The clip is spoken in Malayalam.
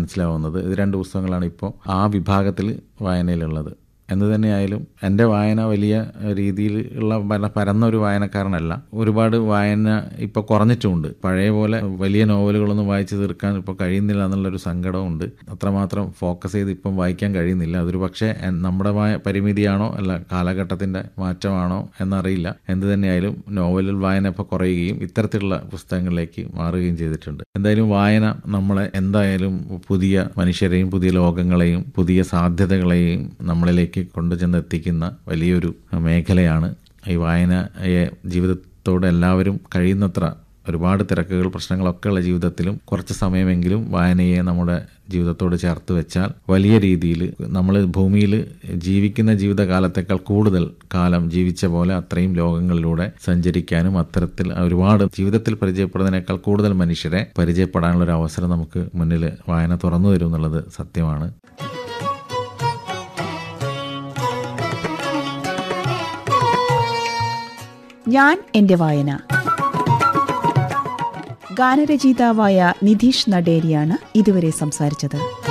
മനസ്സിലാവുന്നത് ഇത് രണ്ട് പുസ്തകങ്ങളാണ് ഇപ്പോൾ ആ വിഭാഗത്തിൽ വായനയിലുള്ളത് എന്ന് തന്നെയായാലും എൻ്റെ വായന വലിയ രീതിയിൽ ഉള്ള പര- പരന്ന ഒരു വായനക്കാരനല്ല ഒരുപാട് വായന ഇപ്പോൾ കുറഞ്ഞിട്ടുമുണ്ട് പഴയ പോലെ വലിയ നോവലുകളൊന്നും വായിച്ചു തീർക്കാൻ ഇപ്പോൾ കഴിയുന്നില്ല എന്നുള്ളൊരു സങ്കടമുണ്ട് അത്രമാത്രം ഫോക്കസ് ചെയ്ത് ഇപ്പം വായിക്കാൻ കഴിയുന്നില്ല അതൊരു പക്ഷേ എൻ- നമ്മുടെ വായ- പരിമിതിയാണോ അല്ല കാലഘട്ടത്തിൻ്റെ മാറ്റമാണോ എന്നറിയില്ല എന്ത് തന്നെയായാലും നോവലിൽ വായന ഇപ്പോൾ കുറയുകയും ഇത്തരത്തിലുള്ള പുസ്തകങ്ങളിലേക്ക് മാറുകയും ചെയ്തിട്ടുണ്ട് എന്തായാലും വായന നമ്മളെ എന്തായാലും പുതിയ മനുഷ്യരെയും പുതിയ ലോകങ്ങളെയും പുതിയ സാധ്യതകളെയും നമ്മളിലേക്ക് കൊണ്ടുചെന്ന് എത്തിക്കുന്ന വലിയൊരു മേഖലയാണ് ഈ വായനയെ ജീവിതത്തോട് എല്ലാവരും കഴിയുന്നത്ര ഒരുപാട് തിരക്കുകൾ പ്രശ്നങ്ങളൊക്കെ ഉള്ള ജീവിതത്തിലും കുറച്ച് സമയമെങ്കിലും വായനയെ നമ്മുടെ ജീവിതത്തോട് ചേർത്ത് വെച്ചാൽ വലിയ രീതിയിൽ നമ്മൾ ഭൂമിയിൽ ജീവിക്കുന്ന ജീവിതകാലത്തേക്കാൾ കൂടുതൽ കാലം ജീവിച്ച പോലെ അത്രയും ലോകങ്ങളിലൂടെ സഞ്ചരിക്കാനും അത്തരത്തിൽ ഒരുപാട് ജീവിതത്തിൽ പരിചയപ്പെടുന്നതിനേക്കാൾ കൂടുതൽ മനുഷ്യരെ പരിചയപ്പെടാനുള്ള ഒരു അവസരം നമുക്ക് മുന്നിൽ വായന തുറന്നു തരും എന്നുള്ളത് സത്യമാണ് ഞാൻ എന്റെ വായന ഗാനരചയിതാവായ നിധീഷ് നടേരിയാണ് ഇതുവരെ സംസാരിച്ചത്